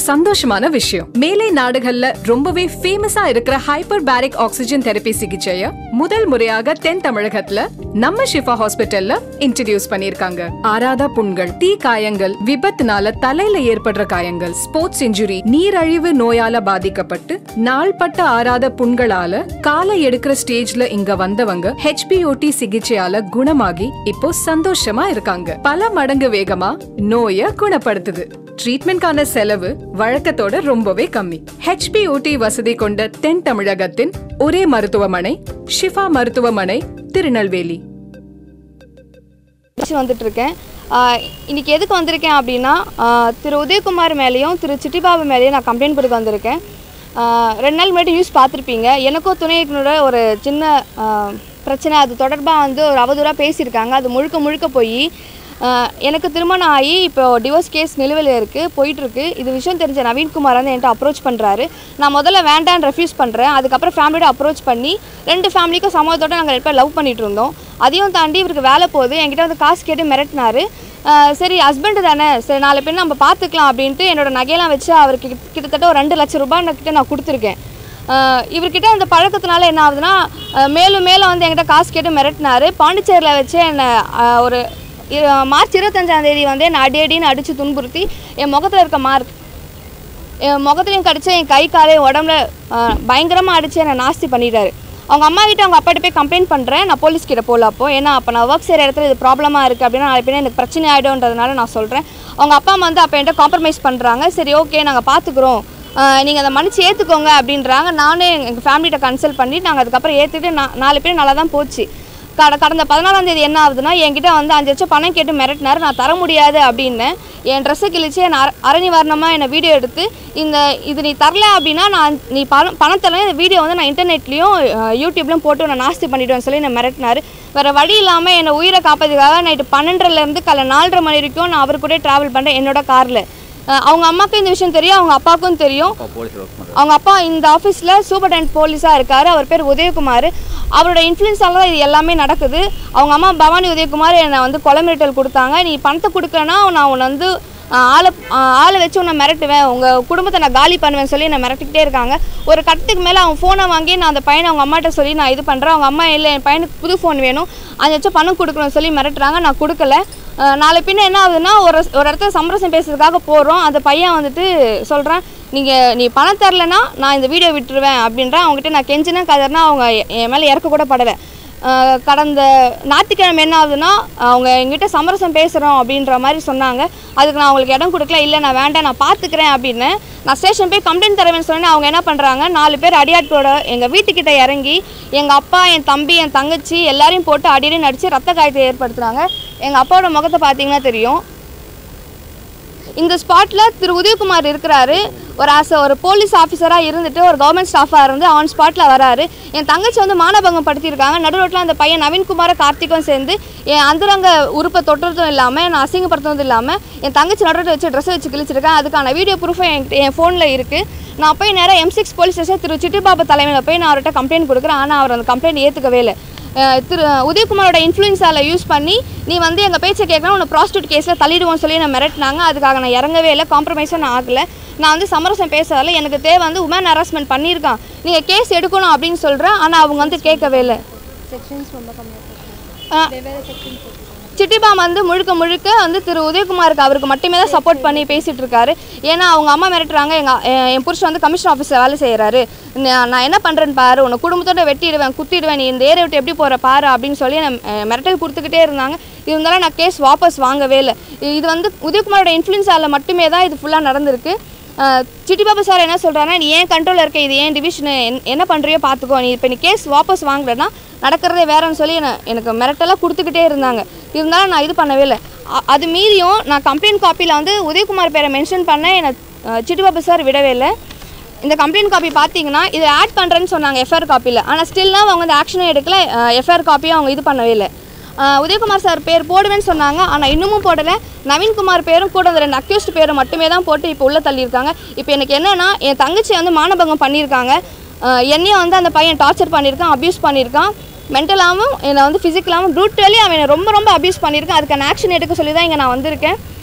சந்தோஷமான விஷயம் மேலை நாடுகள்ல ரொம்பவே ஃபேமஸா இருக்கிற ஹைப்பர் பேரிக் ஆக்சிஜன் தெரப்பி சிகிச்சைய முதல் முறையாக தென் தமிழகத்துல நம்ம ஷிஃபா ஹாஸ்பிட்டல்ல இன்ட்ரடியூஸ் பண்ணிருக்காங்க ஆறாத புண்கள் தீ காயங்கள் விபத்துனால தலையில ஏற்படுற காயங்கள் ஸ்போர்ட்ஸ் இன்ஜுரி நீரழிவு நோயால பாதிக்கப்பட்டு நாள்பட்ட ஆறாத புண்களால காலை எடுக்கிற ஸ்டேஜ்ல இங்க வந்தவங்க ஹெச்பிஓடி சிகிச்சையால குணமாகி இப்போ சந்தோஷமா இருக்காங்க பல மடங்கு வேகமா நோய குணப்படுத்துது ட்ரீட்மெண்ட்கான செலவு வழக்கத்தோட ரொம்பவே கம்மி ஹெச்பிஓடி வசதி கொண்ட தென் தமிழகத்தின் ஒரே மருத்துவமனை ஷிஃபா மருத்துவமனை திருநெல்வேலி படிச்சு வந்துட்டு இருக்கேன் ஆஹ் இன்னைக்கு எதுக்கு வந்திருக்கேன் அப்படின்னா ஆஹ் திரு உதயகுமார் மேலேயும் திரு சிட்டிபாபு மேலேயும் நான் கம்ப்ளைண்ட் கொடுக்க வந்திருக்கேன் ஆஹ் ரெண்டு நாள் முன்னாடி நியூஸ் பார்த்துருப்பீங்க எனக்கும் துணை இயக்குனரோட ஒரு சின்ன ஆஹ் பிரச்சனை அது தொடர்பாக வந்து ஒரு அவதூறாக பேசியிருக்காங்க அது முழுக்க முழுக்க போய் ஆஹ் எனக்கு திருமணம் ஆகி இப்போ டிவோர்ஸ் கேஸ் நிலுவையில் இருக்குது போயிட்டுருக்கு இது விஷயம் தெரிஞ்ச நவீன்குமார் வந்து என்கிட்ட அப்ரோச் பண்ணுறாரு நான் முதல்ல வேண்டான்னு ரெஃப்யூஸ் பண்ணுறேன் அதுக்கப்புறம் ஃபேமிலியோட அப்ரோச் பண்ணி ரெண்டு ஃபேமிலிக்கும் சம்மதத்தோட நாங்கள் ரெண்டு பேர் லவ் பண்ணிட்டு இருந்தோம் அதையும் தாண்டி இவருக்கு வேலை போகுது என்கிட்ட வந்து காசு கேட்டு மிரட்டினாரு ஆஹ் சரி ஹஸ்பண்டு தானே சரி நாலு பேர் நம்ம பார்த்துக்கலாம் அப்படின்ட்டு என்னோட நகையெல்லாம் வச்சு அவருக்கு கிட்ட- கிட்டத்தட்ட ஒரு ரெண்டு லட்சம் ரூபாய் நான் கிட்ட நான் கொடுத்துருக்கேன் ஆஹ் இவர்கிட்ட அந்த பழக்கத்தினால என்ன ஆகுதுன்னா ஆஹ் மேலும் மேலும் வந்து என்கிட்ட காசு கேட்டு மிரட்டினாரு பாண்டிச்சேரியில் வச்சு என்னை ஆஹ் ஒரு இரு- மார்ச் இருபத்தஞ்சாம் தேதி வந்து என்னை அடி அடின்னு அடித்து துன்புறுத்தி என் முகத்தில் இருக்க மார்க் என் முகத்துலையும் கடிச்சு என் கை காலையும் உடம்புல பயங்கரமாக அடித்து என்னை நாஸ்தி பண்ணிட்டாரு அவங்க அம்மா கிட்ட அவங்க அப்பாட்ட போய் கம்ப்ளைண்ட் பண்ணுறேன் நான் போலீஸ் கிட்ட போகல அப்போ ஏன்னா அப்போ நான் ஒர்க் செய்கிற இடத்துல இது ப்ராப்ளமாக இருக்குது அப்படின்னா நாளை பின்ன எனக்கு பிரச்சனை ஆகிடும்ன்றதுனால நான் சொல்கிறேன் அவங்க அப்பா அம்மா வந்து அப்போ என்கிட்ட காம்ப்ரமைஸ் பண்ணுறாங்க சரி ஓகே நாங்கள் பார்த்துக்குறோம் நீங்கள் அதை மன்னிச்சு ஏற்றுக்கோங்க அப்படின்றாங்க நானே எங்கள் ஃபேமிலிகிட்ட கன்சல்ட் பண்ணி நாங்கள் அதுக்கப்புறம் ஏற்றுட்டு நான் நாலு பேர் நல்லா தான் போச்சு கட கடந்த பதினாலாம் தேதி என்ன ஆகுதுன்னா என்கிட்ட வந்து அஞ்சு லட்சம் பணம் கேட்டு மிரட்டினார் நான் தர முடியாது அப்படின்னு என் ட்ரெஸ்ஸை கிழிச்சு என் அர அறநிவாரணமாக என்னை வீடியோ எடுத்து இந்த இது நீ தரல அப்படின்னா நான் நீ பணம் பணம் தரல இந்த வீடியோ வந்து நான் இன்டர்நெட்லேயும் யூடியூப்லையும் போட்டு நான் நாஸ்தி பண்ணிவிடுவேன்னு சொல்லி என்னை மிரட்டினார் வேறு வழி இல்லாமல் என்னை உயிரை காப்பதுக்காக நைட்டு பன்னெண்டுலேருந்து காலை நாலரை மணி வரைக்கும் நான் அவர் கூட ட்ராவல் பண்ணுறேன் என்னோட காரில் அவங்க அம்மாவுக்கும் இந்த விஷயம் தெரியும் அவங்க அப்பாவுக்கும் தெரியும் அவங்க அப்பா இந்த ஆஃபீஸில் சூப்பர்டென்ட் போலீஸாக இருக்கார் அவர் பேர் உதயகுமார் அவரோட இன்ஃப்ளூயன்ஸால தான் இது எல்லாமே நடக்குது அவங்க அம்மா பவானி உதயகுமார் என்னை வந்து கொலை மிரட்டல் கொடுத்தாங்க நீ பணத்தை கொடுக்கலன்னா நான் உன்னை வந்து ஆஹ், ஆளை ஆஹ், ஆளை வச்சு உன்னை மிரட்டுவேன் உங்கள் குடும்பத்தை நான் காலி பண்ணுவேன் சொல்லி என்னை மிரட்டிக்கிட்டே இருக்காங்க ஒரு கட்டத்துக்கு மேலே அவங்க ஃபோனை வாங்கி நான் அந்த பையனை அவங்க அம்மாட்ட சொல்லி நான் இது பண்ணுறேன் அவங்க அம்மா இல்லை என் பையனுக்கு புது ஃபோன் வேணும் அஞ்சு லட்சம் பணம் கொடுக்கணும்னு சொல்லி மிரட்டுறாங்க நான் கொடுக்கல ஆஹ், நாளை பின்ன என்ன ஆகுதுன்னா ஒரு ஒரு இடத்துல சமரசம் பேசுறதுக்காக போகிறோம் அந்த பையன் வந்துட்டு சொல்கிறான் நீங்கள் நீ பணம் தரலனா நான் இந்த வீடியோ விட்டுருவேன் அப்படின்றேன் அவங்ககிட்ட நான் கெஞ்சினா கதறினா அவங்க எ- என் மேலே இறக்க கூட படலை ஆஹ் கடந்த ஞாயிற்றுக்கிழமை என்ன ஆகுதுன்னா அவங்க எங்கிட்ட சமரசம் பேசுகிறோம் அப்படின்ற மாதிரி சொன்னாங்க அதுக்கு நான் அவங்களுக்கு இடம் கொடுக்கல இல்லை நான் வேண்டாம் நான் பார்த்துக்கிறேன் அப்படின்னு நான் ஸ்டேஷன் போய் கம்ப்ளைண்ட் தரவேன்னு சொன்னேன் அவங்க என்ன பண்ணுறாங்க நாலு பேர் அடியாட்களோட எங்கள் வீட்டுக்கிட்ட இறங்கி எங்கள் அப்பா என் தம்பி என் தங்கச்சி எல்லாரையும் போட்டு அடியடி நடித்து ரத்த காயத்தை ஏற்படுத்துனாங்க எங்கள் அப்பாவோட முகத்தை பார்த்தீங்கன்னா தெரியும் இந்த ஸ்பாட்டில் திரு உதயகுமார் இருக்கிறாரு ஒரு ஆஸ் ஒரு போலீஸ் ஆஃபீஸராக இருந்துட்டு ஒரு கவர்மெண்ட் ஸ்டாஃபாக இருந்து ஆன் ஸ்பாட்டில் வராரு என் தங்கச்சி வந்து மானபங்கம் படுத்தியிருக்காங்க நடுரோட்டில் அந்த பையன் நவீன்குமார கார்த்திக்கும் சேர்ந்து என் அந்தரங்க உறுப்பை தொட்டுறதும் இல்லாமல் நான் அசிங்கப்படுத்துறதும் இல்லாமல் என் தங்கச்சி நடுரோட்டில் வச்சு ட்ரெஸ்ஸை வச்சு கிழிச்சிருக்கேன் அதுக்கான வீடியோ ப்ரூஃபும் என்கிட்ட என் ஃபோனில் இருக்குது நான் போய் நேராக எம் சிக்ஸ் போலீஸ் ஸ்டேஷன் திரு சிட்டிபாபு தலைமையில் போய் நான் அவர்கிட்ட கம்ப்ளைண்ட் கொடுக்குறேன் ஆனால் அவர் அந்த கம்ப்ளைண்ட் ஏற்றுக்கவே இல்லை அஹ் திரு உதயகுமாரோட இன்ஃப்ளூயன்ஸால் யூஸ் பண்ணி நீ வந்து எங்கள் பேச்சை கேட்கணும் உன்னை ப்ராஸ்டியூட் கேஸில் தள்ளிடுவோம் சொல்லி நான் மிரட்டினாங்க அதுக்காக நான் இறங்கவே இல்லை காம்ப்ரமைஸும் நான் ஆகலை நான் வந்து சமரசம் பேசுறதால எனக்கு தேவை வந்து உமன் ஹராஸ்மெண்ட் பண்ணியிருக்கான் நீங்கள் கேஸ் எடுக்கணும் அப்படின்னு சொல்கிறேன் ஆனால் அவங்க வந்து கேட்கவே இல்லை அஹ் சிட்டிபாம் வந்து முழுக்க முழுக்க வந்து திரு உதயகுமாருக்கு அவருக்கு மட்டுமே தான் சப்போர்ட் பண்ணி பேசிட்டு இருக்காரு ஏன்னா அவங்க அம்மா மிரட்டுறாங்க எங்கள் என் புருஷன் வந்து கமிஷன் ஆஃபீஸில் வேலை செய்கிறாரு நான் என்ன பண்ணுறேன்னு பாரு உன்னை குடும்பத்தோட வெட்டிடுவேன் குத்திடுவேன் நீ இந்த ஏரியா விட்டு எப்படி போகிற பாரு அப்படின்னு சொல்லி நான் அஹ், மிரட்டல் கொடுத்துக்கிட்டே இருந்தாங்க இருந்தாலும் நான் கேஸ் வாபஸ் வாங்கவே இல்லை இது வந்து உதயகுமாரோட இன்ஃப்ளூயன்ஸால் மட்டுமே தான் இது ஃபுல்லாக நடந்திருக்கு அஹ், சிட்டிபாபு சார் என்ன சொல்கிறாங்கன்னா நீ ஏன் கண்ட்ரோலில் இருக்க இது ஏன் டிவிஷனு என்ன பண்ணுறியோ பார்த்துக்கோ நீ இப்போ நீ கேஸ் வாபஸ் வாங்கலைன்னா நடக்கிறதே வேறன்னு சொல்லி என்ன எனக்கு மிரட்டெல்லாம் கொடுத்துக்கிட்டே இருந்தாங்க இருந்தாலும் நான் இது பண்ணவே இல்லை அ- அது மீறியும் நான் கம்ப்ளைண்ட் காப்பியில் வந்து உதயகுமார் பேரை மென்ஷன் பண்ண என்னை அஹ், சிட்டிபாபு சார் விடவே இல்லை இந்த கம்ப்ளைண்ட் காப்பி பார்த்தீங்கன்னா இது ஆட் பண்ணுறேன்னு சொன்னாங்க எஃப்ஐஆர் காப்பியில் ஆனால் ஸ்டில்லாம் அவங்க வந்து ஆக்ஷனும் எடுக்கல எஃப்ஐஆர் காப்பியும் அவங்க இது பண்ணவே இல்லை அஹ், உதயகுமார் சார் பேர் போடுவேன்னு சொன்னாங்க ஆனால் இன்னமும் போடலை நவீன்குமார் பேரும் கூட அந்த ரெண்டு அக்யூஸ்ட் பேரும் மட்டுமே தான் போட்டு இப்போ உள்ளே தள்ளியிருக்காங்க இப்போ எனக்கு என்னன்னா என் தங்கச்சி வந்து மானபங்கம் பண்ணியிருக்காங்க அஹ், என்னையும் வந்து அந்த பையன் டார்ச்சர் பண்ணியிருக்கான் அப்யூஸ் பண்ணியிருக்கான் மென்டலாகவும் என்னை வந்து ஃபிசிக்கலாகவும் ப்ரூட்டலி அவன் என்னை ரொம்ப ரொம்ப அப்யூஸ் பண்ணியிருக்கான் அதுக்கான ஆக்ஷன் எடுக்க சொல்லி தான் இங்கே நான் வந்திருக்கேன்